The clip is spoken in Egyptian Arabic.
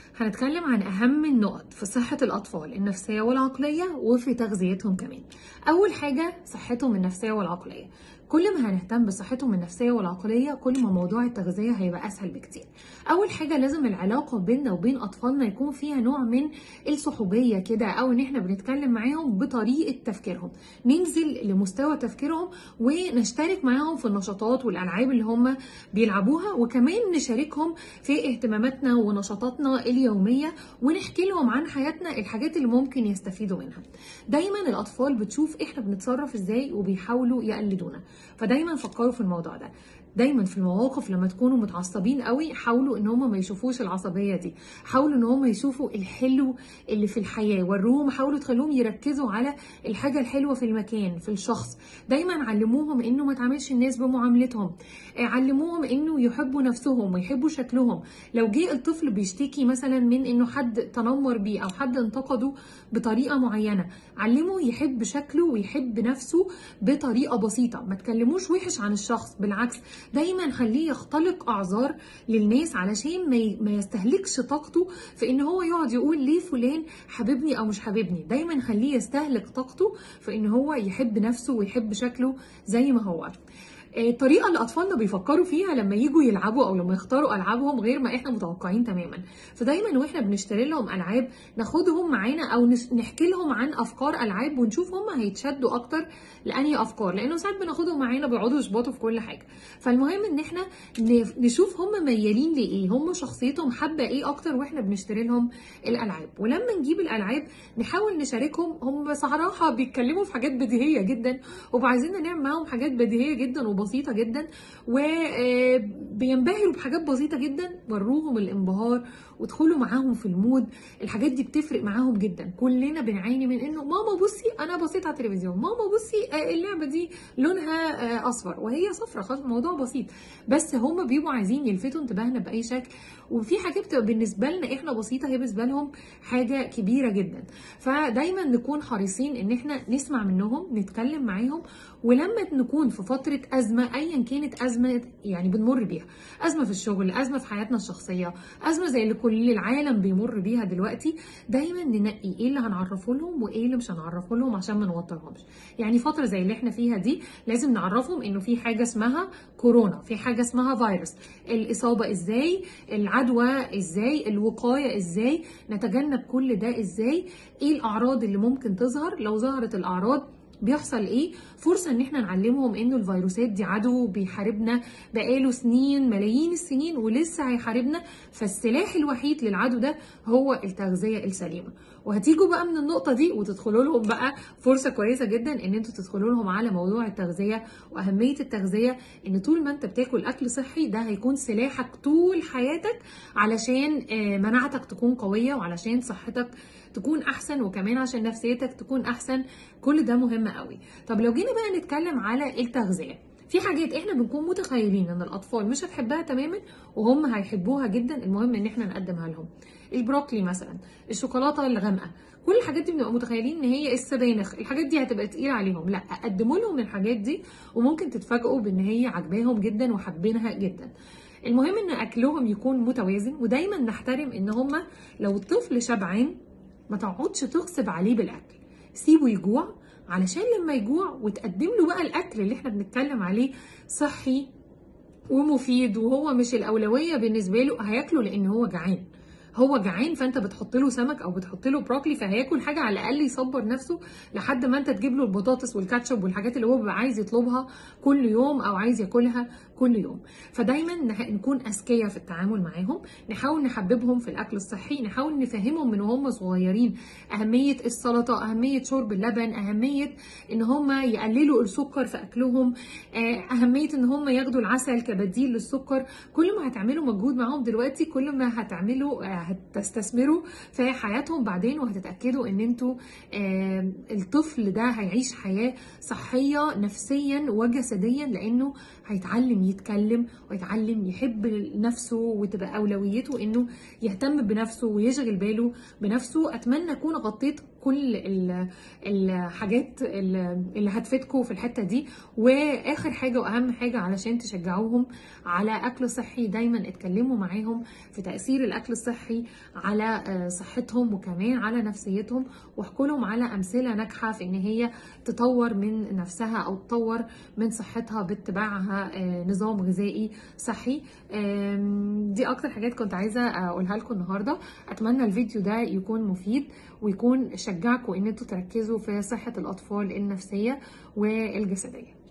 هنتكلم عن أهم النقط في صحة الأطفال النفسية والعقلية وفي تغذيتهم كمان أول حاجة صحتهم النفسية والعقلية كل ما هنهتم بصحتهم النفسية والعقلية كل ما موضوع التغذية هيبقى أسهل بكتير أول حاجة لازم العلاقة بيننا وبين أطفالنا يكون فيها نوع من الصحوبية كده أو إن إحنا بنتكلم معاهم بطريقة تفكيرهم ننزل لمستوى تفكيرهم ونشترك معاهم في النشاطات والألعاب اللي هم بيلعبوها وكمان نشاركهم في اهتماماتنا ونشاطاتنا اليومية ونحكي لهم عن حياتنا الحاجات اللي ممكن يستفيدوا منها دايما الأطفال بتشوف إحنا بنتصرف إزاي وبيحاولوا يقلدونا فدايما فكروا في الموضوع ده دايما في المواقف لما تكونوا متعصبين قوي حاولوا ان هم ما يشوفوش العصبيه دي حاولوا ان هم يشوفوا الحلو اللي في الحياه وروهم حاولوا تخلوهم يركزوا على الحاجه الحلوه في المكان في الشخص دايما علموهم انه ما تعاملش الناس بمعاملتهم علموهم انه يحبوا نفسهم ويحبوا شكلهم لو جه الطفل بيشتكي مثلا من انه حد تنمر بيه او حد انتقده بطريقه معينه علمه يحب شكله ويحب نفسه بطريقه بسيطه ما تكلموش وحش عن الشخص بالعكس دايما خليه يختلق اعذار للناس علشان ما يستهلكش طاقته في ان هو يقعد يقول ليه فلان حبيبني او مش حبيبني دايما خليه يستهلك طاقته في ان هو يحب نفسه ويحب شكله زي ما هو الطريقه اللي اطفالنا بيفكروا فيها لما يجوا يلعبوا او لما يختاروا العابهم غير ما احنا متوقعين تماما فدايما واحنا بنشتري لهم العاب ناخدهم معانا او نحكي لهم عن افكار العاب ونشوف هم هيتشدوا اكتر لاني افكار لانه ساعات بناخدهم معانا بيقعدوا يشبطوا في كل حاجه فالمهم ان احنا نشوف هم ميالين لايه هم شخصيتهم حابه ايه اكتر واحنا بنشتري لهم الالعاب ولما نجيب الالعاب نحاول نشاركهم هم بصراحه بيتكلموا في حاجات بديهيه جدا وعايزين نعمل معاهم حاجات بديهيه جدا بسيطه جدا وبينبهروا بحاجات بسيطه جدا وروهم الانبهار وادخلوا معاهم في المود الحاجات دي بتفرق معاهم جدا كلنا بنعاني من انه ماما بصي انا بصيت على التلفزيون ماما بصي اللعبه دي لونها اصفر وهي صفرة خلاص الموضوع بسيط بس هم بيبقوا عايزين يلفتوا انتباهنا باي شكل وفي حاجات بتبقى بالنسبه لنا احنا بسيطه هي بالنسبه لهم حاجه كبيره جدا فدايما نكون حريصين ان احنا نسمع منهم نتكلم معاهم ولما نكون في فتره ازمه ايا كانت ازمه يعني بنمر بيها ازمه في الشغل ازمه في حياتنا الشخصيه ازمه زي اللي كل العالم بيمر بيها دلوقتي دايما ننقي ايه اللي هنعرفه لهم وايه اللي مش هنعرفه لهم عشان ما نوترهمش يعني فتره زي اللي احنا فيها دي لازم نعرفهم انه في حاجه اسمها كورونا في حاجه اسمها فيروس الاصابه ازاي العدوى ازاي الوقايه ازاي نتجنب كل ده ازاي ايه الاعراض اللي ممكن تظهر لو ظهرت الاعراض بيحصل ايه فرصه ان احنا نعلمهم انه الفيروسات دي عدو بيحاربنا بقاله سنين ملايين السنين ولسه هيحاربنا فالسلاح الوحيد للعدو ده هو التغذيه السليمه وهتيجوا بقى من النقطه دي وتدخلوا لهم بقى فرصه كويسه جدا ان انتوا تدخلوا لهم على موضوع التغذيه واهميه التغذيه ان طول ما انت بتاكل اكل صحي ده هيكون سلاحك طول حياتك علشان مناعتك تكون قويه وعلشان صحتك تكون احسن وكمان عشان نفسيتك تكون احسن كل ده مهم قوي طب لو جينا بقى نتكلم على التغذيه في حاجات احنا بنكون متخيلين ان الاطفال مش هتحبها تماما وهم هيحبوها جدا المهم ان احنا نقدمها لهم البروكلي مثلا الشوكولاته الغامقه كل الحاجات دي بنبقى متخيلين ان هي السبانخ الحاجات دي هتبقى تقيله عليهم لا قدموا لهم الحاجات دي وممكن تتفاجئوا بان هي عجباهم جدا وحابينها جدا المهم ان اكلهم يكون متوازن ودايما نحترم ان هما لو الطفل شبعان ما تقعدش تغصب عليه بالاكل سيبه يجوع علشان لما يجوع وتقدم له بقى الاكل اللي احنا بنتكلم عليه صحي ومفيد وهو مش الاولويه بالنسبه له هياكله لان هو جعان هو جعان فانت بتحط له سمك او بتحط له بروكلي فهياكل حاجه على الاقل يصبر نفسه لحد ما انت تجيب له البطاطس والكاتشب والحاجات اللي هو بيبقى عايز يطلبها كل يوم او عايز ياكلها كل يوم فدايما نكون اذكياء في التعامل معاهم نحاول نحببهم في الاكل الصحي نحاول نفهمهم من وهم صغيرين اهميه السلطه اهميه شرب اللبن اهميه ان هم يقللوا السكر في اكلهم اهميه ان هم ياخدوا العسل كبديل للسكر كل ما هتعملوا مجهود معاهم دلوقتي كل ما هتعملوا هتستثمروا في حياتهم بعدين وهتتاكدوا ان انتوا الطفل ده هيعيش حياه صحيه نفسيا وجسديا لانه هيتعلم يتكلم ويتعلم يحب نفسه وتبقى اولويته انه يهتم بنفسه ويشغل باله بنفسه اتمنى اكون غطيت كل ال- الحاجات ال- اللي هتفيدكم في الحته دي واخر حاجه واهم حاجه علشان تشجعوهم على اكل صحي دايما اتكلموا معاهم في تاثير الاكل الصحي على آه، صحتهم وكمان على نفسيتهم واحكوا لهم على امثله ناجحه في ان هي تطور من نفسها او تطور من صحتها باتباعها آه، نظام غذائي صحي آم، دي اكتر حاجات كنت عايزه اقولها لكم النهارده اتمنى الفيديو ده يكون مفيد ويكون شجعكم ان انتوا تركزوا في صحه الاطفال النفسيه والجسديه